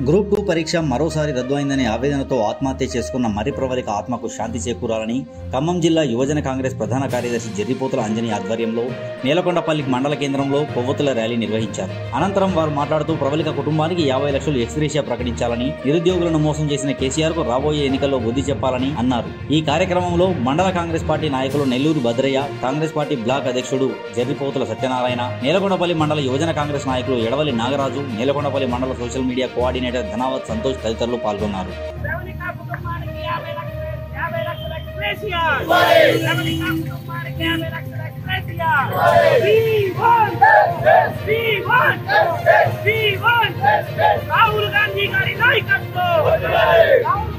group two పరీక్ష మరోసారి రద్దు అయిందనే ఆవేదనతో ఆత్మహత్య చేసుకున్న మరి ప్రవళిక ఆత్మకు శాంతి చేకూరాలని ఖమ్మం జిల్లా యువజన కాంగ్రెస్ ప్రధాన కార్యదర్శి జర్రిపోతుల అంజని ఆధ్వర్యంలో నేలకొండపల్లి మండల కేంద్రంలో కొవ్వొత్తుల ర్యాలీ నిర్వహించారు అనంతరం వారు మాట్లాడుతూ ప్రవళిక కుటుంబానికి యాభై లక్షలు ఎక్స్గ్రేషియా ప్రకటించాలని నిరుద్యోగులను మోసం చేసిన కేసీఆర్ కు రాబోయే ఎన్నికల్లో బుద్ధి చెప్పాలని అన్నారు ఈ కార్యక్రమంలో మండల కాంగ్రెస్ పార్టీ నాయకులు నెల్లూరు భద్రయ్య కాంగ్రెస్ పార్టీ బ్లాక్ అధ్యక్షుడు జర్రిపోతుల సత్యనారాయణ నేలకొండపల్లి మండల యువజన కాంగ్రెస్ నాయకులు ఎడవలి నాగరాజు నేలకొండపల్లి మండల social media coordinator Dhanavath Santosh తదితరులు పాల్గొన్నారు శ్రవణికా కుటుంబానికి యాభై లక్షల యాభై లక్షల ఎక్స్ప్రెసియా శ్రవణికా కుటుంబానికి యాభై లక్షల ఎక్స్ప్రెసియా We want We want We want Rahul Gandhi గారి నాయకత్వం రాహుల్